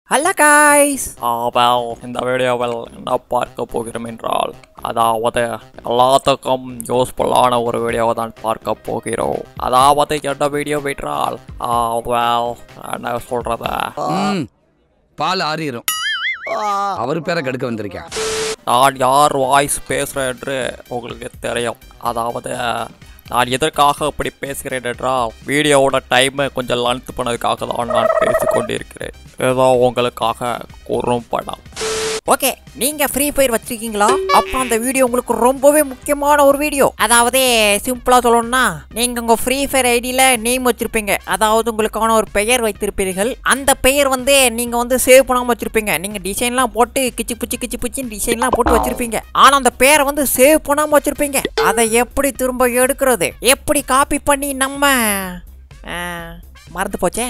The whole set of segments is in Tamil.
ஹலோ காய்ஸ் ஆவல் இந்த வீடியோவில் என்ன பார்க்க போகிறோம் என்றால் அதாவது எல்லாத்துக்கும் யூஸ்ஃபுல்லான ஒரு வீடியோவை தான் பார்க்க போகிறோம் அதாவது என்ன வீடியோ என்றால் ஆவல் என்ன சொல்றது ம் பால் ஆறிரும் அவர் பேரை கெடுக்க வந்திருக்கேன் நான் யார் வாய்ஸ் பேசுகிறேன் என்று உங்களுக்கு தெரியும் அதாவது நான் எதற்காக இப்படி பேசுகிறேன் என்றால் வீடியோவோட டைமை கொஞ்சம் லன்த் பண்ணதுக்காக தான் நான் பேசிக்கொண்டிருக்கிறேன் ஏதோ உங்களுக்காக குறும்படம் ஓகே நீங்க ஃப்ரீ ஃபயர் வச்சிருக்கீங்களா அப்போ அந்த வீடியோ உங்களுக்கு ரொம்பவே முக்கியமான ஒரு வீடியோ அதாவது சிம்பிளா சொல்லணும்னா நீங்க உங்க ஃப்ரீ ஃபயர் ஐடியில நேம் வச்சிருப்பீங்க அதாவது உங்களுக்கான ஒரு பெயர் வைத்திருப்பீர்கள் அந்த பெயர் வந்து நீங்க வந்து சேவ் பண்ணாம வச்சிருப்பீங்க நீங்க டிசைன்லாம் போட்டு கிச்சு புச்சி கிச்சு புச்சின்னு டிசைன்லாம் போட்டு வச்சிருப்பீங்க ஆனா அந்த பேரை வந்து சேவ் பண்ணாம வச்சிருப்பீங்க அதை எப்படி திரும்ப எடுக்கிறது எப்படி காப்பி பண்ணி நம்ம ஆ, மறந்து போச்சே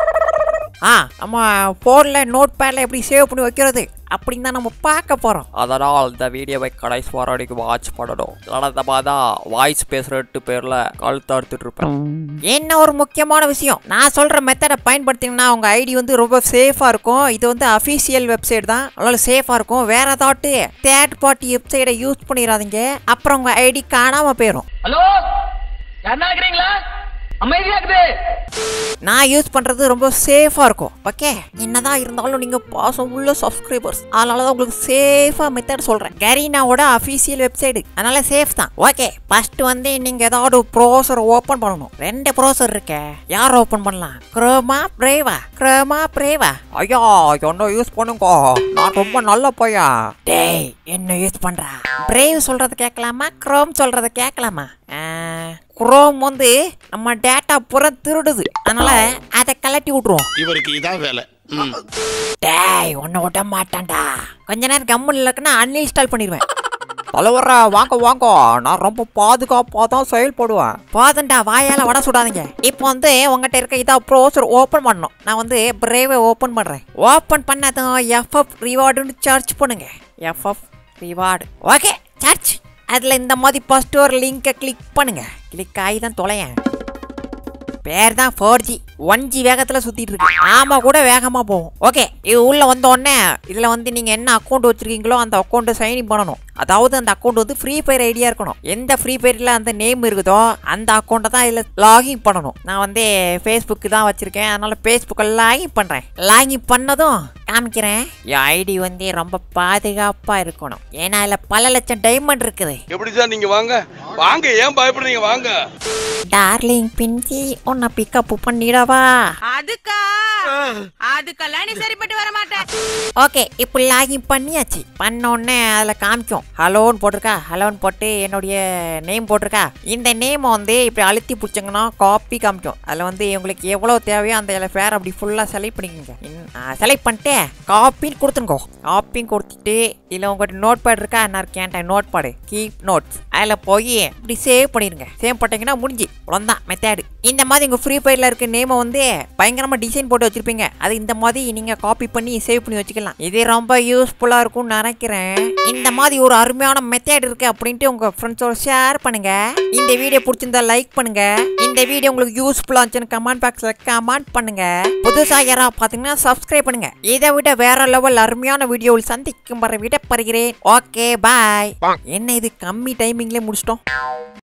ஆ நம்ம ஃபோனில் நோட் பேடில் எப்படி சேவ் பண்ணி வைக்கிறது அப்படின்னு தான் நம்ம பார்க்க போகிறோம் அதனால் இந்த வீடியோவை கடைசி வாரம் வரைக்கும் வாட்ச் பண்ணணும் இல்லைன்னா இந்த மாதிரி தான் வாய்ஸ் பேசுகிறட்டு பேரில் கழுத்து அறுத்துட்டு இருப்பேன் என்ன ஒரு முக்கியமான விஷயம் நான் சொல்கிற மெத்தடை பயன்படுத்திங்கன்னா உங்கள் ஐடி வந்து ரொம்ப சேஃபாக இருக்கும் இது வந்து அஃபீஷியல் வெப்சைட் தான் அதனால சேஃபாக இருக்கும் வேற ஏதாட்டு தேர்ட் பார்ட்டி வெப்சைட்டை யூஸ் பண்ணிடாதீங்க அப்புறம் உங்கள் ஐடி காணாமல் போயிடும் ஹலோ யாருன்னா இருக்கிறீங்களா அமைதியா இருக்குது நான் யூஸ் பண்ணுறது ரொம்ப சேஃபாக இருக்கும் ஓகே என்னதான் இருந்தாலும் நீங்கள் பாசம் உள்ள சப்ஸ்கிரைபர்ஸ் அதனால தான் உங்களுக்கு சேஃபாக மெத்தட் சொல்கிறேன் கரீனாவோட அஃபீஷியல் வெப்சைட் அதனால சேஃப் தான் ஓகே ஃபர்ஸ்ட் வந்து நீங்கள் ஏதாவது ப்ரோசர் ஓப்பன் பண்ணணும் ரெண்டு ப்ரோசர் இருக்கே யார் ஓப்பன் பண்ணலாம் க்ரோமா பிரேவா க்ரோமா பிரேவா ஐயா என்ன யூஸ் பண்ணுங்க நான் ரொம்ப நல்ல பையா டேய் என்ன யூஸ் பண்ணுறா பிரேவ் சொல்கிறது கேட்கலாமா க்ரோம் சொல்கிறது கேட்கலாமா குரோம் வந்து நம்ம டேட்டா பூரா திருடுது அதனால அதை கலட்டி விட்டுருவோம் இவருக்கு இதான் வேலை ம். டேய் ஒன்ன விட மாட்டான்டா கொஞ்ச நேரம் கம்முன்னு இல்லைக்குன்னா அன்இன்ஸ்டால் பண்ணிடுவேன் தலைவர வாங்க வாங்க நான் ரொம்ப பாதுகாப்பாக தான் செயல்படுவேன் போதண்டா வாயால வட சுடாதீங்க இப்போ வந்து உங்ககிட்ட இருக்க இதா ப்ரோசர் ஓப்பன் பண்ணணும் நான் வந்து பிரேவை ஓப்பன் பண்ணுறேன் ஓப்பன் பண்ணதும் எஃப்எஃப் ரிவார்டுன்னு சர்ச் பண்ணுங்க எஃப்எஃப் ரிவார்டு ஓகே சர்ச் அதில் இந்த மாதிரி ஃபர்ஸ்ட் ஒரு லிங்கை கிளிக் பண்ணுங்க கிளிக் ஆகி தான் தொலையேன் பேர் தான் ஃபோர் ஜி ஒன் ஜி வேகத்தில் சுற்றிட்டு இருக்கு ஆமாம் கூட வேகமாக போகும் ஓகே இது உள்ளே வந்த உடனே இதில் வந்து நீங்கள் என்ன அக்கௌண்ட் வச்சுருக்கீங்களோ அந்த அக்கௌண்ட்டை சைன் பண்ணணும் அதாவது அந்த அக்கௌண்ட் வந்து ஃப்ரீ ஃபயர் ஐடியா இருக்கணும் எந்த ஃப்ரீ ஃபயரில் அந்த நேம் இருக்குதோ அந்த அக்கௌண்ட்டை தான் இதில் லாகின் பண்ணணும் நான் வந்து ஃபேஸ்புக்கு தான் வச்சுருக்கேன் அதனால் ஃபேஸ்புக்கை லாகின் பண்ணுறேன் லாகின் பண்ணதும் காமிக்கிறேன் என் ஐடி வந்து ரொம்ப பாதுகாப்பாக இருக்கணும் ஏன்னா இதில் பல லட்சம் டைமண்ட் இருக்குது எப்படி சார் நீங்க வாங்க வாங்க ஏன் பயப்படுறீங்க வாங்க டார்லிங் பின்சி உன்னை பிக்கப் பண்ணிடவா அதுக்கா அதுக்கெல்லாம் நீ சரிப்பட்டு வர மாட்டேன் ஓகே இப்போ லாகின் பண்ணியாச்சு பண்ண உடனே அதில் காமிக்கும் ஹலோன்னு போட்டிருக்கா ஹலோன்னு போட்டு என்னுடைய நேம் போட்டிருக்கா இந்த நேம் வந்து இப்படி அழுத்தி பிடிச்சிங்கன்னா காப்பி காமிக்கும் அதில் வந்து உங்களுக்கு எவ்வளோ தேவையோ அந்த ஃபேர் அப்படி ஃபுல்லாக செலக்ட் பண்ணிக்கோங்க செலக்ட் பண்ணிட்டு காப்பின்னு கொடுத்துருங்கோ காப்பின்னு கொடுத்துட்டு இதில் உங்கள்கிட்ட நோட் பேட் இருக்கா என்ன இருக்கேன் நோட் பேடு கீப் நோட்ஸ் அதில் போய் இப்படி சேவ் பண்ணிடுங்க சேவ் பண்ணிட்டீங்கன்னா முடிஞ்சு அவ்வளோதான் மெத்தேடு இந்த மாதிரி உங்கள் ஃப்ரீ ஃபயரில் இருக்க நேமை வந்து பயங்கரமாக டிசைன் போட்டு வச்சுருப்பீங்க அது இந்த மாதிரி நீங்கள் காப்பி பண்ணி சேவ் பண்ணி வச்சுக்கலாம் இது ரொம்ப யூஸ்ஃபுல்லாக இருக்கும்னு நினைக்கிறேன் இந்த மாதிரி ஒரு அருமையான மெத்தேட் இருக்கு அப்படின்ட்டு உங்கள் ஃப்ரெண்ட்ஸோட ஷேர் பண்ணுங்க இந்த வீடியோ பிடிச்சிருந்தா லைக் பண்ணுங்க இந்த வீடியோ உங்களுக்கு யூஸ்ஃபுல்லாக இருந்துச்சுன்னு கமெண்ட் பாக்ஸில் கமெண்ட் பண்ணுங்க புதுசாக யாராவது பார்த்தீங்கன்னா சப்ஸ்கிரைப் பண்ணுங்க இதை விட வேற லெவல் அருமையான வீடியோவில் சந்திக்கும் வரை விட பருகிறேன் ஓகே பாய் என்ன இது கம்மி டைமிங்லேயே முடிச்சிட்டோம்